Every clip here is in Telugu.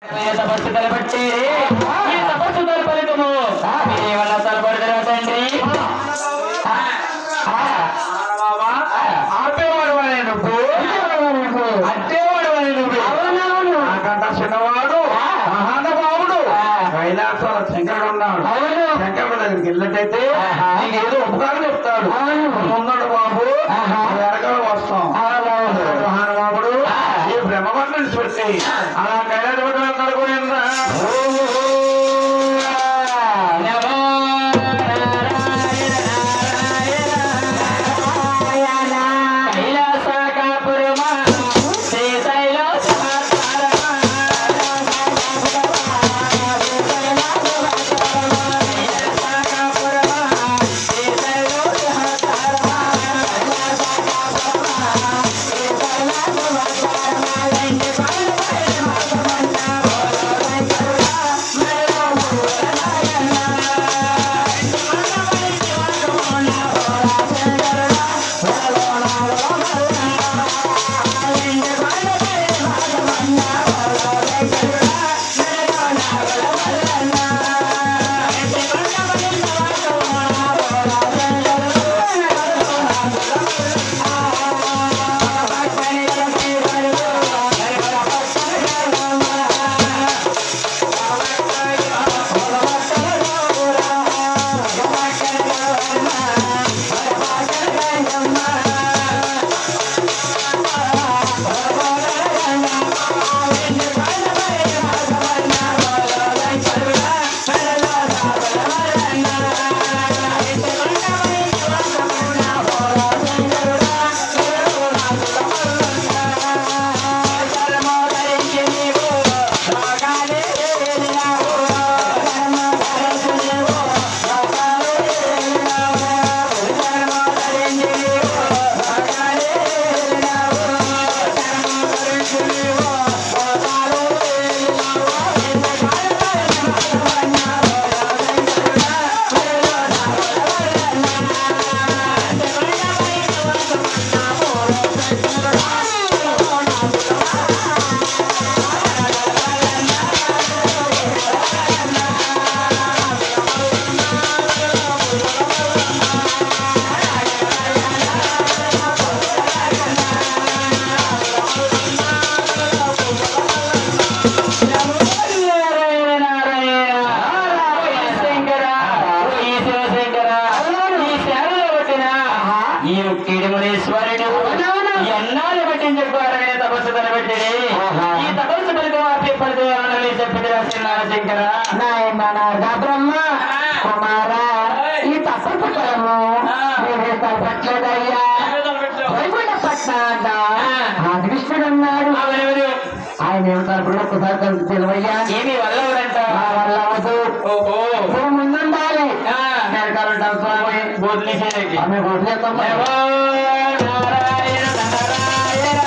తపస్సు తలబట్టి ఈ తపస్సు తలపలికము మీరేమన్నా తలపడతారా తండ్రి ఆపేవాడు అని నువ్వు అట్టేవాడు అని నువ్వు నాకంట చిన్నవాడు మహానుభావుడు కైలాసాల శంకరుడు ఉన్నాడు శంకరుడు దగ్గరికి వెళ్ళినట్టయితే నీకు ఏదో ఉపకారం చెప్తాడు ముందుండు బాబు వెనకాల వస్తాం మహానుభావుడు ఈ బ్రహ్మబంధం పెట్టి అలా కైలాస నడుకుని ఈ కిడిమునీశ్వరుడు ఎన్నాళ్ళు పెట్టింది చెప్పారనే తపస్సు తలబెట్టి ఈ తపస్సు ఫలితం అప్పిప్పటితో ఆనని చెప్పిన నారశంకర బ్రహ్మ కుమార ఈ తప్పకు ఫలము మీరే తప్పట్లేదయ్యా వైకుంఠ పట్నాడ కృష్ణుడు ఉన్నాడు అవరెవరు ఆయన ఏమంటారు ఇప్పుడు ఒక్కసారి కలిసి తెలివయ్యా ఏమి వల్లవరంట నా వల్ల అవ్వదు ఓహో నువ్వు ముందుండాలి ఆ. నేను కలుగుతాను స్వామి బోధన చేయడానికి ఆమె వదిలేస్తాం నమో నారాయణ నారాయణ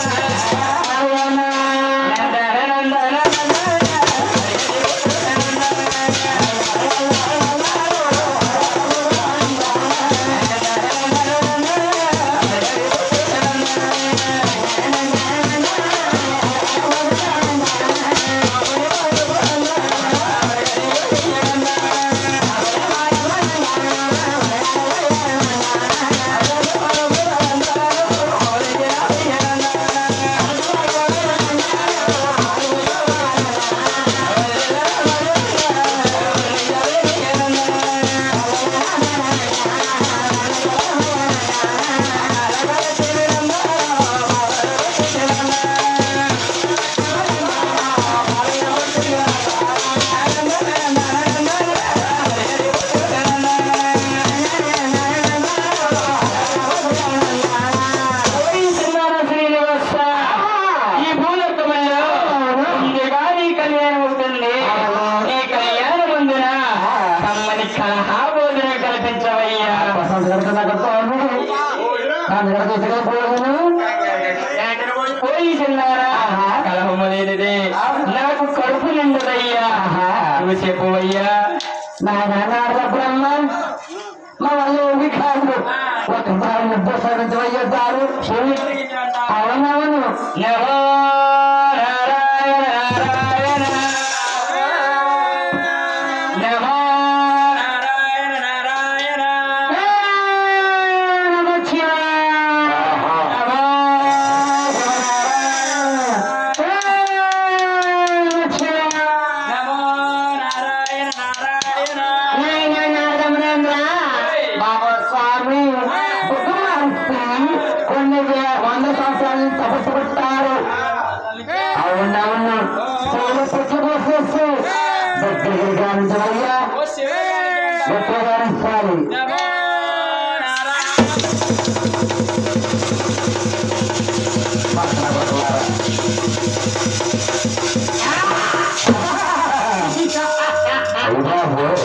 శ్రీనివాస ఈ భూలోకములో ముందుగా నీ కళ్యాణం అవుతుంది ఈ కళ్యాణ ముందున కమ్మని కలహాబోధన కల్పించవయ్యా పోయి చిన్నారా కలహము లేనిదే నాకు కడుపు నిండదయ్యా నువ్వు చెప్పవయ్యా బ్రహ్మ మా వాళ్ళు ఏమి కాదు ఒకసారి ముద్ద సరించవయ్యారు అవునవును నమో నారాయణ నారాయణ గట్టిగా గానించవయ్యా గట్టిగా గానించాలి పక్కన కొట్టువారా. అయ్యా పోయ్.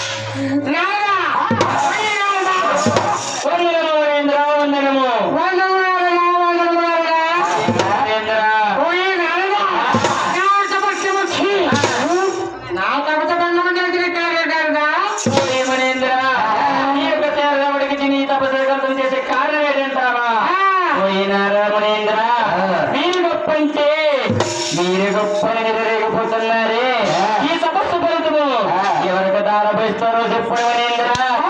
వందనము నరేంద్ర వందనము నరేంద్ర ఓయ్ మనేంద్ర ఈ యొక్క చేరదవుడికి నీ తపస్సు గంతం చేసే కారణం ఏంటంటావా ఓయ్ నారాయణేంద్ర మీరు గొప్పంటే మీరు గొప్పని నిలరేగిపోతున్నారే ఈ తపస్సు ఫలితము ఎవరికి దారపోయిస్తారో చెప్పు మనేంద్ర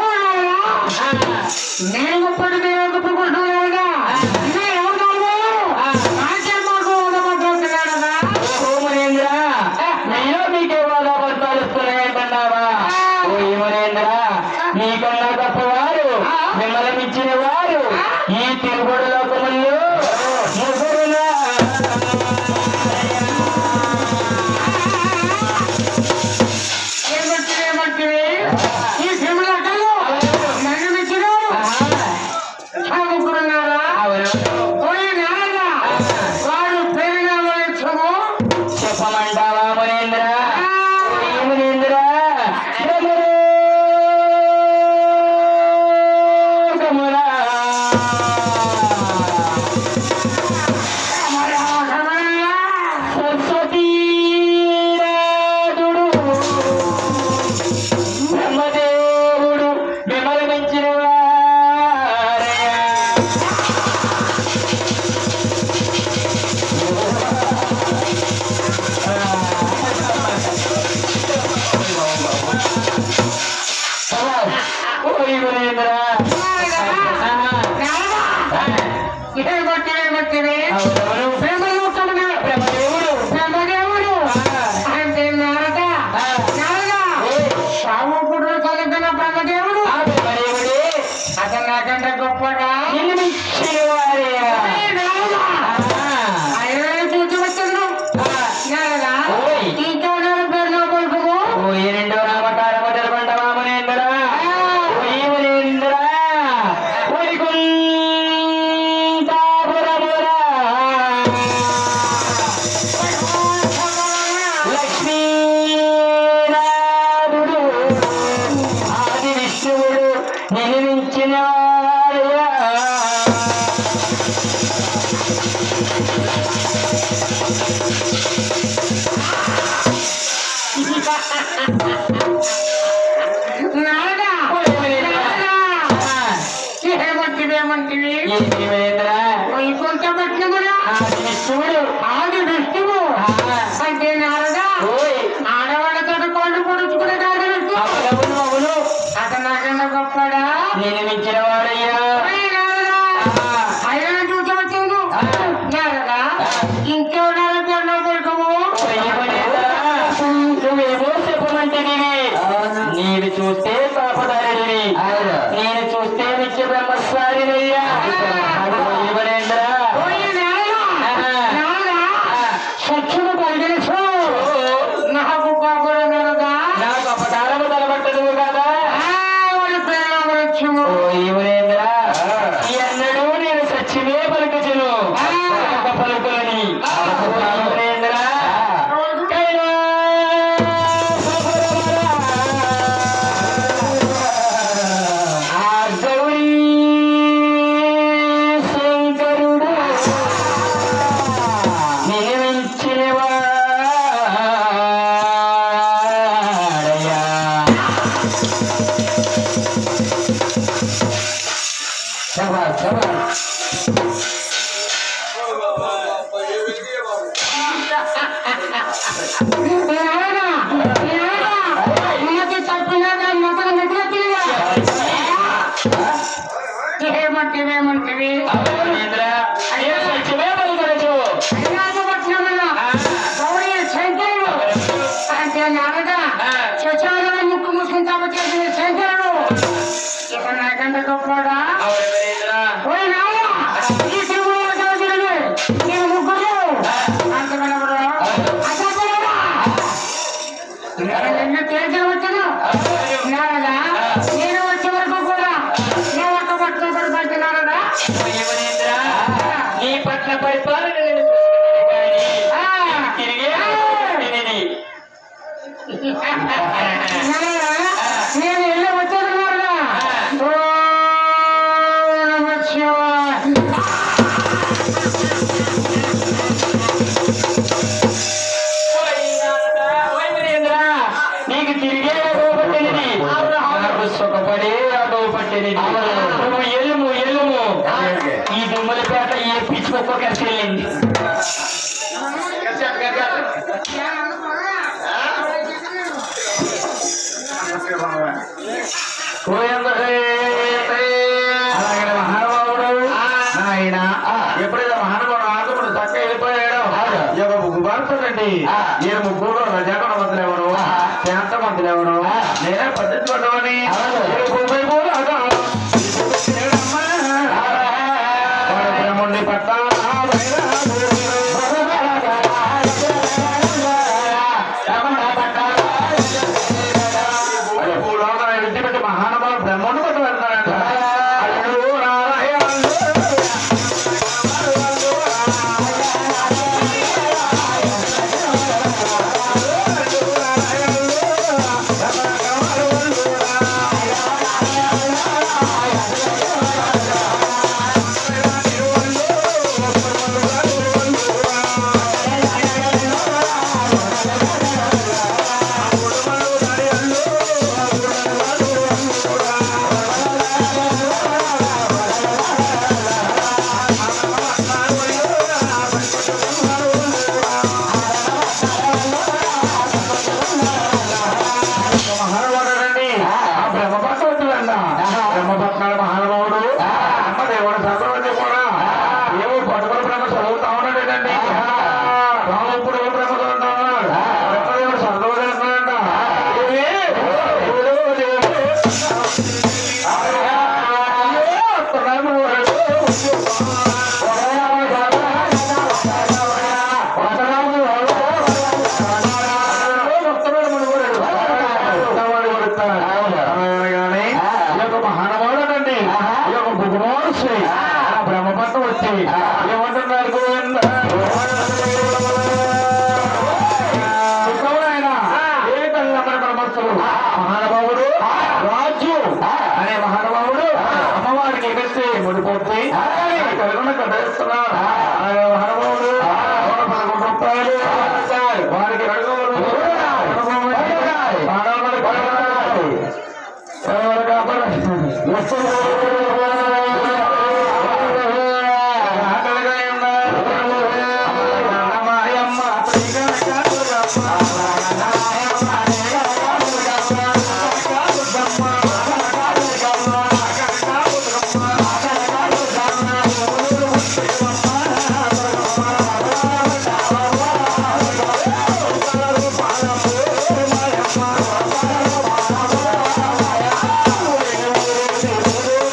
నేను గొప్పటి మీరు గొప్పకుంటున్నాడుగా ఇదే ఎవరు కాదు మాస్టర్ మాకు ఓదమంటున్నాడుగా ఓహో మనేంద్ర మీలో మీకే వాదా పడతాలు ఇస్తున్నాయంటున్నావా ఓయ్ మనేంద్ర మీకన్నా గొప్పవారు మిమ్మల్ని మించిన వారు ఈ తిరుగుడు లోకముల్లో ముగ్గురునా ఏమంటివి ఏమంటివి ఈ సిమ్లకలు నన్ను మిచ్చినారు చదువుకున్నారా పోయి నాయనా వాడు పెరిగిన వయస్సుము చెప్పమంటావా మనేంద్ర ఓయ్ మనేంద్ర బ్రహ్మలోకములా. సరస్వతీనాథుడు బ్రహ్మదేవుడు మిమ్మల్ని మించిన వారయ్యా. ఓయ్ మనేంద్ర ఏమంటివి ఏమంటివి అవునవును. బ్రహ్మలోకమున బ్రహ్మదేవుడు బ్రహ్మదేవుడు అంటే నారద నారద సావుకుడు కలిగిన బ్రహ్మదేవుడు ఆ బ్రహ్మదేవుడే అతను నాకంటే గొప్పగా నిన్ను మించిన వారయ్యా. ఏ నారద ఆయన చూసి వచ్చిండు నారద ఓయ్. ఇంకా నేను పేరు కొడుకుము ఓయ్ రెండో నామకారము తెలపండవా మనేంద్ర ఓయ్ మనేంద్ర వైకుంఠాపురమురా లక్ష్మీనాథుడు ఆది విష్ణువుడు నిర్మించిన వాడయ్యా. నారద ఓయ్ మనేంద్ర. ఏమంటివి ఏమంటివి ఏంటి మనేంద్ర వైకుంఠ పట్నమున ఆది విష్ణువుడు ఆది విష్ణువు అంటే నారద ఓయ్ ఆడవాళ్ళతో కోళ్ళు పొడుచుకునే కాదు విష్ణు అవును అవును అతను నాకన్నా గొప్పడా నేను మించిన వాడయ్యా ఓయ్ నారద ఆయన చూసి వచ్చిండు నారద ఇంకెవరు పెళ్ళ కొడుకుము నువ్వేమో చెప్పమంటివి నీవు చూస్తే పాపదారుడివి నేను చూస్తే నిత్య బ్రహ్మస్వారినయ్యా ఇవ్వలేంద్రా ఓయ్ నారద నారద స్వచ్ఛము కలిగినచు నాకు పాపడు నారద నాకు అపకారము తలబట్టదు కదా వాడి ప్రేమ వచ్చుము ఓ ఈవరేంద్ర ఎన్నడూ నేను సత్యమే పలుకుచును ఒక పలుకులని ఓ ఈవరేంద్ర ఆ గౌరీ శంకరుడు నిర్మించిన వాడయ్యా శభాష్ శభాష్ ఏమంటివి అవరేంద్ర అయ్యో సత్యమే పలుకరచు గౌరీ శంకరుడు అంటే నారద శశాలను ముక్కు ముసుకుని తప్ప చేసిన శంకరుడు ఇక నాకంటే గొప్పడా అవరేంద్ర ఓయ్ నాయనా, ఈ తిరుమల చౌదరిని నేను ముగ్గురు అంతకనబడు అసలు నిన్న తేల్చే వచ్చాను నారదా నేను వచ్చే వరకు కూడా నేను ఒక్క పట్టుకోబడి పడుతున్నారదా యమునేంద్ర, నీ పట్ల పరిపాలన నేను చూసుకున్నాను కానీ తిరిగే తిరిగి నేను ఇల్లు వచ్చేది నారదా నీకు తిరిగే అడవు పట్టినది నాకు సుఖపడి అడవు పట్టినది నువ్వు ఎల్లుము ఎల్లుము ఈ దుమ్మలపేట ఏ పిచ్చి కుక్క కలిసి వెళ్ళింది అలాగే మహానుభావుడు ఆయన ఎప్పుడైతే మహానుభావుడు ఆగముడు చక్క వెళ్ళిపోయాడో ఈ యొక్క ముగ్గు బాగుంటుందండి నేను ముగ్గురు రజాకొండ మంత్రులు ఎవరు శాంత మంత్రులు ఎవరు నేనే పట్టించుకోవడమని బ్రహ్ముడి పట్ల విడిచిపెట్టి మహానుభావుడు బ్రహ్మను పట్టు వెళ్తాడంట అల్లు నారాయణ మహానుభావుడండి ఆ బ్రహ్మపట్నం బ్రహ్మపట్నాడు మహానుభావుడు అమ్మ దేవుడు సర్వవతి కూడా ఏవో పట్టుకుల బ్రహ్మ చదువుతా ఉన్నాడండి రామప్పుడు బ్రహ్మ చదువుతా ఉన్నాడు బ్రహ్మదేవుడు సర్వవతి అంటున్నాడంట ఏమి? దేవుడు, దేవుడు. అయ్యో, వస్తున్నాడు వాడు. వస్తున్నాడు వాడు. వస్తున్నాడు మన వాడు. వస్తావాడు వస్తాడు. అనగానే ఈ యొక్క మహానుభావుడండి ఈ యొక్క భుగమోర్షి ఆ బ్రహ్మపట్నం వచ్చి ఏమంటున్నారు గోవింద ఆయన ఏ తల్లి బ్రహ్మస్థులు మహానుభావుడు రాజు అనే మహానుభావుడు అమ్మవారికి ఎగస్తే ముడిపోతే కలుగున కట్టేస్తున్నారు ఆయన మహానుభావుడు నూట పదకొండు రూపాయలు వారికి అడుగులు మానవులకు పడగలరు. ఎవరు కాపాడాలి? ఆకలిగా ఉన్నారు. అన్నమాయమ్మ ప్రియ ఆ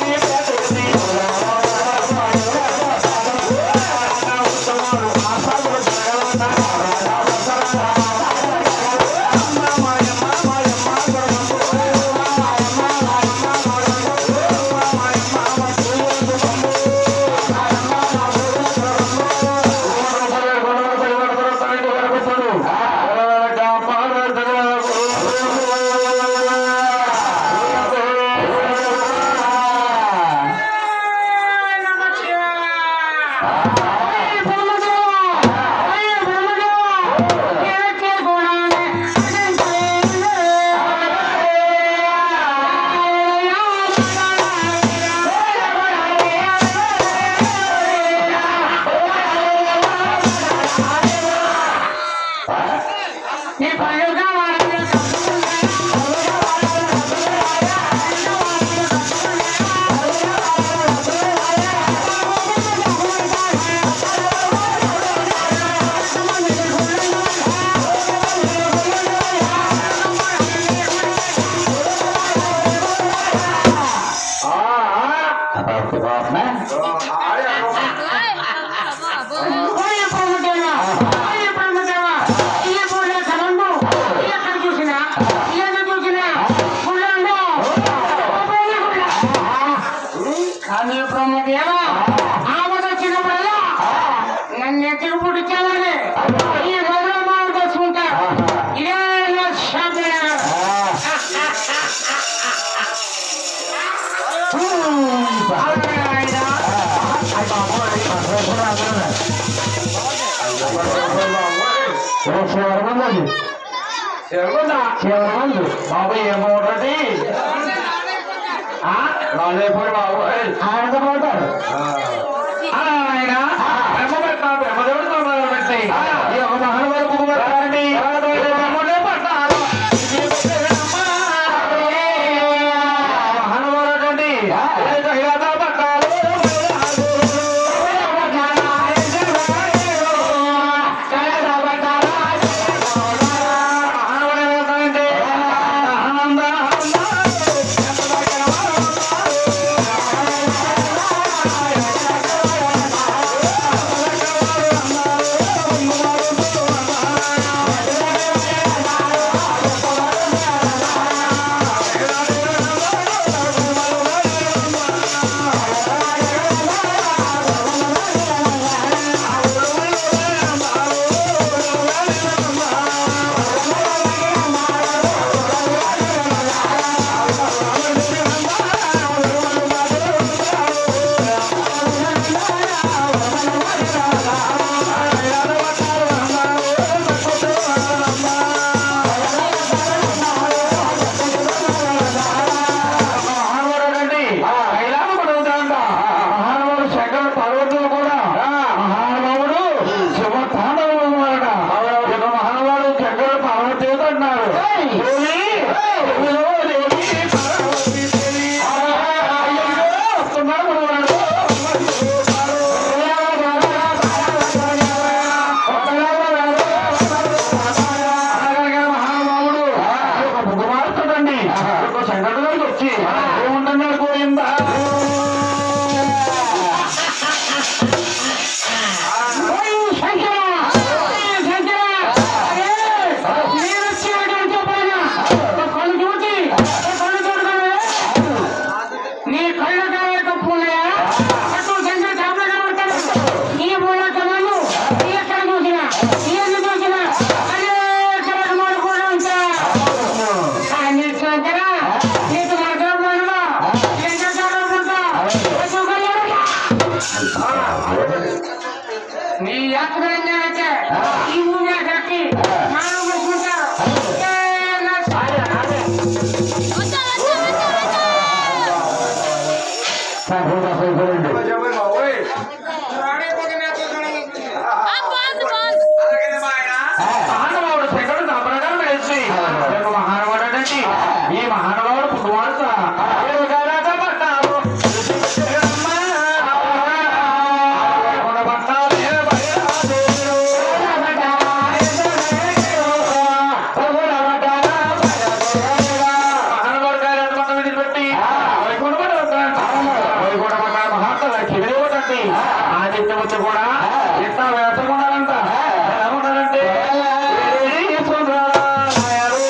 ఏది చూసినా గుళ్ళండు. గోపాలి గుళ్ళ. కానీ బ్రహ్మదేవ ఆపద వచ్చినప్పుడల్లా నన్ను ఎత్తుకు పుట్టించాలని ఈ గదిలో మనం తెచ్చుకుంటా ఇదే నా శాపన. బాబు ఏమవుతుంది రాలేపోయి బాబు ఆయన పోతారు ఆయన బ్రహ్మ పెట్టాలి బ్రహ్మదేవుడు తొందరగా పెట్టి ఈ ఒక మహానుభావుడు బుక్ పెట్టారండి బ్రహ్మదేవుడు పట్టారు మహానుభావుడు అండి పట్టారు మహానుభావుడండి కైలాసం అడుగుతాడంట మహానుభావుడు శంకరుడు పార్వతులు కూడా మహానుభావుడు శివ తాండవుడు ఉన్నాడట ఇక మహానుభావుడు శంకరుడు పార్వతి అంటున్నారు దేవి, దేవిలో దేవి, పార్వతీ దేవి. అయ్యయ్యో, వస్తున్నాడు మనవాడు. అనగనగా మహానుభావుడు ఒక బుద్ధమాడుతాడండి ఒక శంకరుడు గారికి వచ్చి ఏముంటున్నాడు గోవిందా ఓయ్ శంకర! ఓయ్ శంకర! అరే! నేను వచ్చేటువంటి పైన ఒక కళ్ళు చూచి, ఒక కళ్ళు చూడగానే నీ కళ్ళు కాయ తప్పు ఉన్నాయా? అటు శంకర చేపలు కనబడతాడు. నీ మూలక నన్ను నీ ఎక్కడ చూసినా, నీ ఎన్ని చూసినా అనేక రకములు కూడా ఉంటాయి. కానీ శంకర, నీకు మార్గం ఉండదా? శంకర చూడకుండా, చూడలేదా? నీ యాత్రైతే ఈ ఊరే కట్టి మానవ ముట్టుకుంటారు ఏ నా సాయ- మహానుభావుడు శంకరుడు సంప్రదాయం వేసి ఒక మహానుభావుడు అండి ఈ మహానుభావుడు పుట్టువాడుత మహానుభావుడు గారు ఎంతమంది విడిచిపెట్టి వైకుంఠపడి వస్తాడు వైకుంఠపడ్డ మహాత్మ కివిడి ఒకటి ఆదిత్యమూర్తి కూడా ఇంత వేసకుండాలంట ఎలా ఉండాలంటే "ఏడి సుందరాలయాలు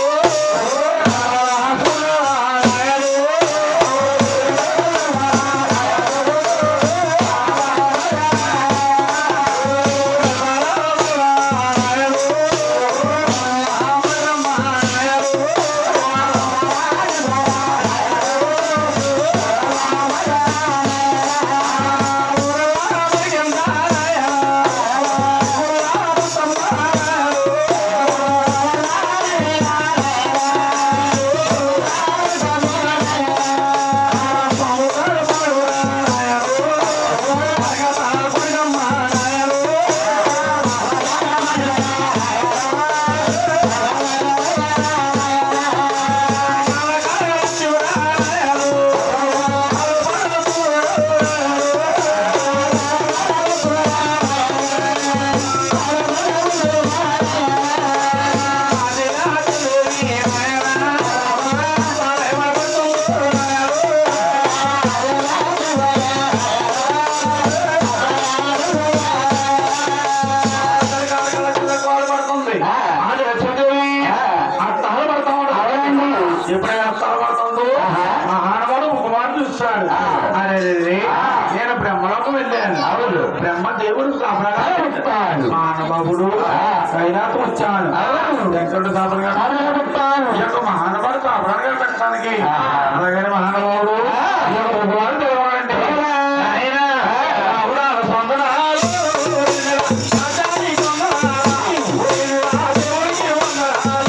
ఎప్పుడైనా తలబడుతుందో మహానుభావుడు కుమారుడు చూస్తాడు అనేది నేను బ్రహ్మలోకం వెళ్ళాను అవును. బ్రహ్మ దేవుడు కాపలాగా ఉంటాడు. మహానుభావుడు కైలాసం వచ్చాను అవును. వెంకట కాపలాగా ఈ యొక్క మహానుభావుడు కాపలాగా పెట్టడానికి అలాగే మహానుభావుడు ఈ యొక్క కుమారుడు తెలవాలంటే ఆయన అవునా సొందనాలు అదాని కొందనాలు దేవుడికి వందనాలు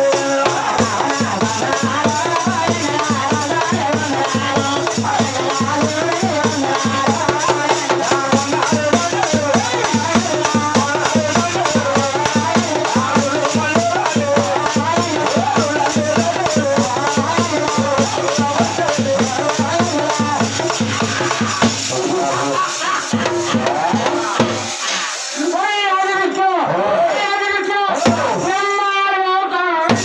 ఓయ్ ఆదివిష్ణు ఓయ్ ఆదివిష్ణు బ్రహ్మాడు అవుతాడు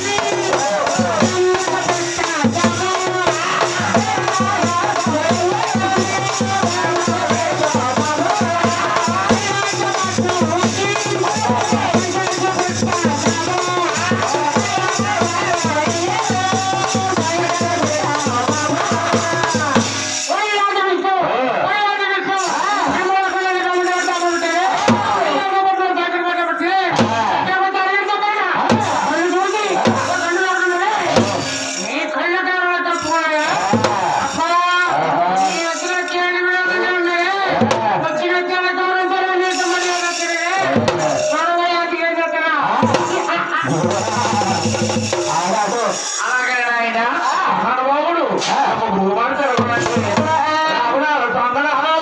ఓయ్ ఆదివిష్ణు ఓయ్ ఆదివిష్ణు బ్రహ్మాడు కమ్ముతాడు అలాగే నాయన మహానుభావుడు ఒక భూమాడు తెలవాలంటే రావణాలు సొందనాలు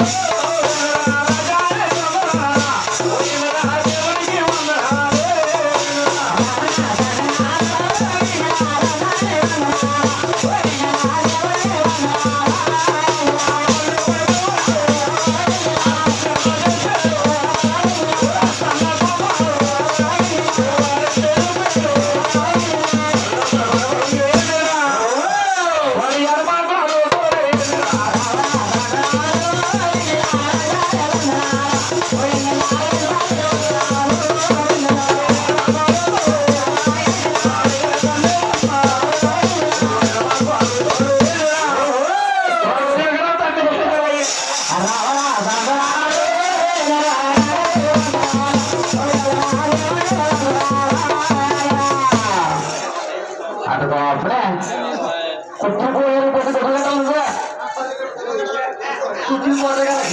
దేవుడికి వందనాలు అటు అప్పుడే కుట్టిపోయారు కొద్ది కుట్టగలరు కుట్టిపోతే కనుక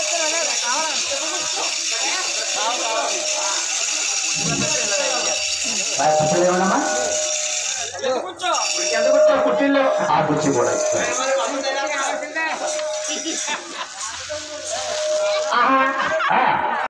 ఏమన్నా కుట్టిల్లో ఆ కుర్చీ కూడా ఆహా ఆ,